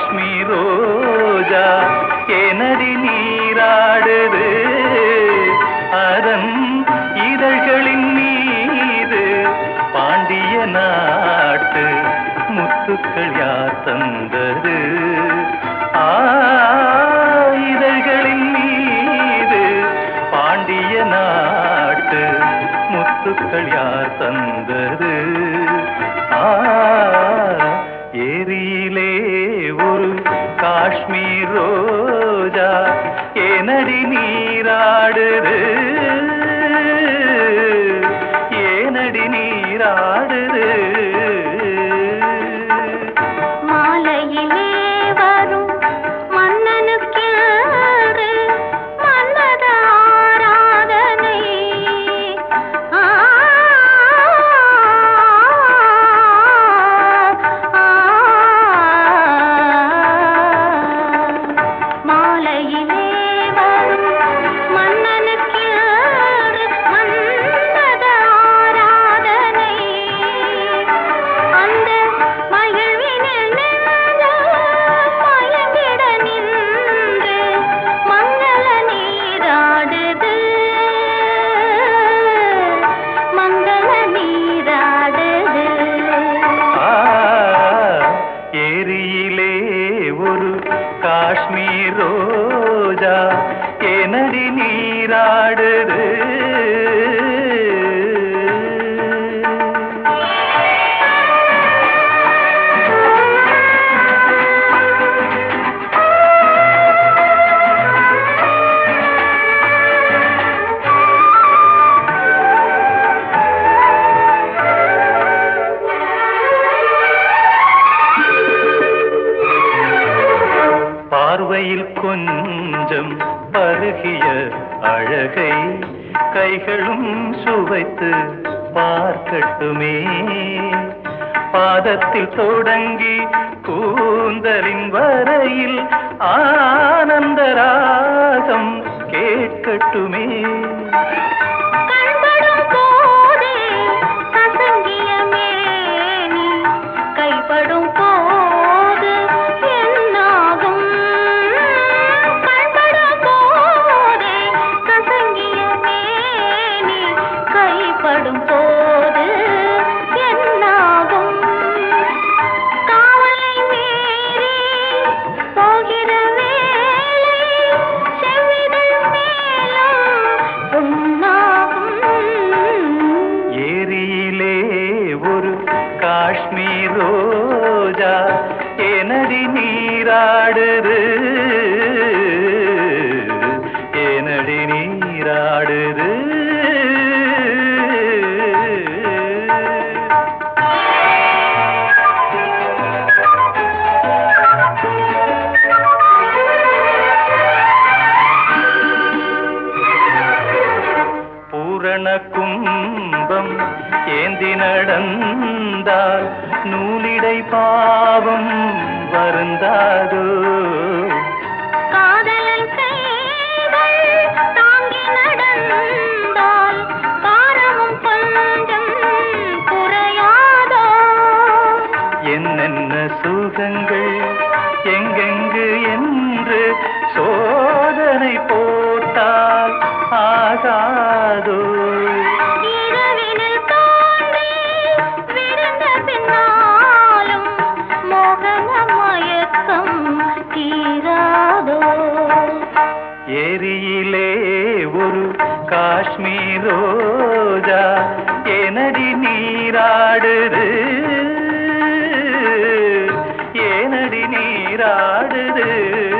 காஷ்மீர் ரோஜா எனடி நீராடுது அதன் இதழ்களின் மீது பாண்டிய நாட்டு முத்துக்கள் யார் தந்தது ஆ இதழ்களின் மீது பாண்டிய நாட்டு முத்துக்கள் யார் தந்தது ஆ ஏரியிலே ஒரு காஷ்மீர் ரோஜா ஏனடி நீராடுது ஏனடி நீராடுது மாலையிலே வரும் மன்னனுக்கென்று மன்மத ஆராதனை ஆ, மாலையிலே வரும் மன்னனுக்கென்று மன்மத ஆராதனை அந்த மகிழ்வினில் நின்று மயங்கிட நின்று மங்கள நீராடுது மங்கள நீராடுது ஆ, ஏரியிலே ஒரு காஷ்மீர் ரோஜா எனடி நீராடுது பார்வையில் கொஞ்சம் பருகிய அழகை கைகளும் சுவைத்து பார்க்கட்டுமே பாதத்தில் தொடங்கி கூந்தலின் வரையில் ஆனந்த ராகம் கேட்கட்டுமே கண்படும் போதே கசங்கிய மேனி கைப்படும் போது என்னாகும் கண்படும் போதே கசங்கிய மேனி கைப்படும் போது என்னாகும் காவலை மீறி போகிற வேளை செவ்விதழ் மேலும் புண்ணாகும் ஏரியிலே ஒரு காஷ்மீர் ரோஜா எனடி நீராடுது எனடி நீராடுது பூரண கும்பம் ஏந்தி நடந்தால் நூலிடை பாவம் வருந்தாதோ காதலன் கைகள் தாங்கி நடந்தால் பாரமும் கொஞ்சம் குறையாதோ என்னென்ன சுகங்கள் எங்கெங்கு என்று சோதனை போட்டால் ஆகாதோ இரவினில் தோன்றி விருந்த பின்னாலும் மோகன மயக்கம் தீராதோ ஏரியிலே ஒரு காஷ்மீர் ரோஜா எனடி நீராடுது ஏனடி நீராடுது